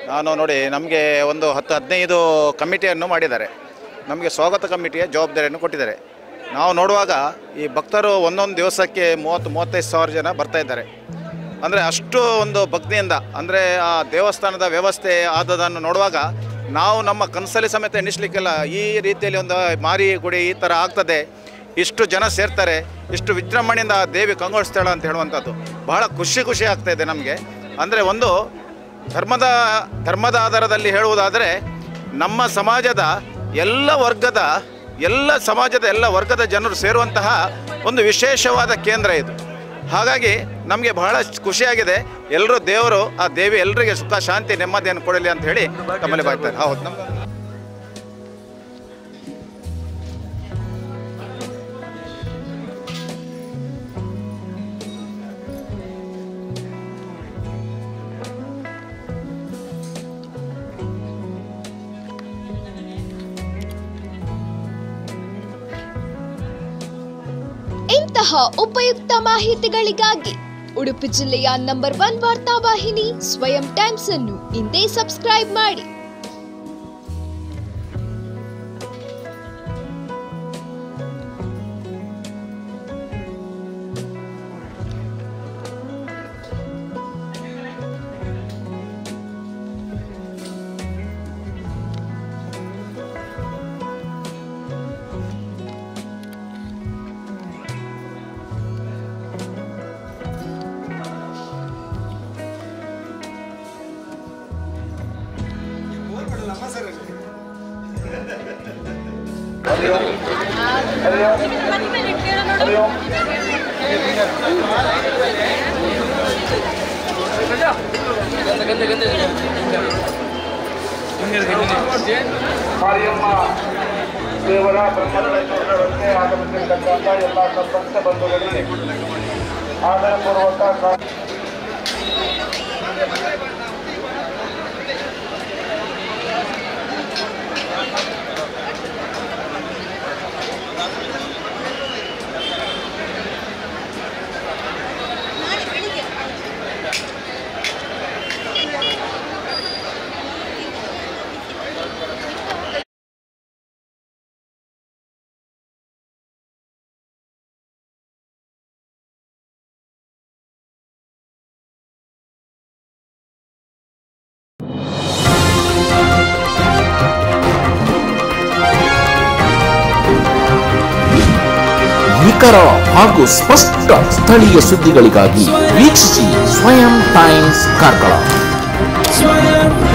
ನಾನು ನೋಡಿ ನಮಗೆ ಒಂದು ಹತ್ತು ಹದಿನೈದು ಕಮಿಟಿಯನ್ನು ಮಾಡಿದ್ದಾರೆ ನಮಗೆ ಸ್ವಾಗತ ಕಮಿಟಿಯ ಜವಾಬ್ದಾರಿಯನ್ನು ಕೊಟ್ಟಿದ್ದಾರೆ ನಾವು ನೋಡುವಾಗ ಈ ಭಕ್ತರು ಒಂದೊಂದು ದಿವಸಕ್ಕೆ ಮೂವತ್ತು ಮೂವತ್ತೈದು ಸಾವಿರ ಜನ ಬರ್ತಾ ಇದ್ದಾರೆ ಅಂದರೆ ಅಷ್ಟು ಒಂದು ಭಕ್ತಿಯಿಂದ ಅಂದರೆ ಆ ದೇವಸ್ಥಾನದ ವ್ಯವಸ್ಥೆ ಆದದನ್ನು ನೋಡುವಾಗ ನಾವು ನಮ್ಮ ಕನಸಲ್ಲಿ ಸಮೇತ ಎಣಿಸ್ಲಿಕ್ಕಿಲ್ಲ ಈ ರೀತಿಯಲ್ಲಿ ಒಂದು ಮಾರಿ ಗುಡಿ ಈ ಥರ ಆಗ್ತದೆ ಇಷ್ಟು ಜನ ಸೇರ್ತಾರೆ ಇಷ್ಟು ವಿಜೃಂಭಣೆಯಿಂದ ಆ ದೇವಿ ಕಂಗೊಳಿಸ್ತಾಳೆ ಅಂತ ಹೇಳುವಂಥದ್ದು ಬಹಳ ಖುಷಿ ಖುಷಿ ಆಗ್ತಾ ಇದೆ ನಮಗೆ ಅಂದರೆ ಒಂದು ಧರ್ಮದ ಧರ್ಮದ ಆಧಾರದಲ್ಲಿ ಹೇಳುವುದಾದರೆ ನಮ್ಮ ಸಮಾಜದ ಎಲ್ಲ ವರ್ಗದ ಎಲ್ಲ ಸಮಾಜದ ಎಲ್ಲ ವರ್ಗದ ಜನರು ಸೇರುವಂತಹ ಒಂದು ವಿಶೇಷವಾದ ಕೇಂದ್ರ ಇದು ಹಾಗಾಗಿ ನಮಗೆ ಬಹಳ ಖುಷಿಯಾಗಿದೆ ಎಲ್ಲರೂ ದೇವರು ಆ ದೇವಿ ಎಲ್ಲರಿಗೆ ಸುಖ ಶಾಂತಿ ನೆಮ್ಮದಿಯನ್ನು ಕೊಡಲಿ ಅಂತ ಹೇಳಿ ತಮ್ಮಲ್ಲಿ ಬಾಯ್ತಾರೆ ಹೌದು ನಮ್ಮ ಇಂತಹ ಉಪಯುಕ್ತ ಮಾಹಿತಿಗಳಿಗಾಗಿ ಉಡುಪಿ ಜಿಲ್ಲೆಯ ನಂಬರ್ ಒನ್ ವಾರ್ತಾವಾಹಿನಿ ಸ್ವಯಂ ಟೈಮ್ಸ್ ಅನ್ನು ಇಂದೇ ಸಬ್ಸ್ಕ್ರೈಬ್ ಮಾಡಿ ಮಾರಿಯಮ್ಮ ದೇವರ ಬ್ರಹ್ಮರಕ್ಷೆ ಆಗಮಿಸಿರ್ತಕ್ಕಂಥ ಎಲ್ಲ ಸರ್ಪಂಚ ಬಂಧುಗಳಿಗೆ ಆದರಪೂರ್ವಕ ಸ್ವಾ- ನಿಖರ ಹಾಗೂ ಸ್ಪಷ್ಟ ಸ್ಥಳೀಯ ಸುದ್ದಿಗಳಿಗಾಗಿ ವೀಕ್ಷಿಸಿ ಸ್ವಯಂ ಟೈಮ್ಸ್ ಕಾರ್ಕಳ ಸ್ವಯಂ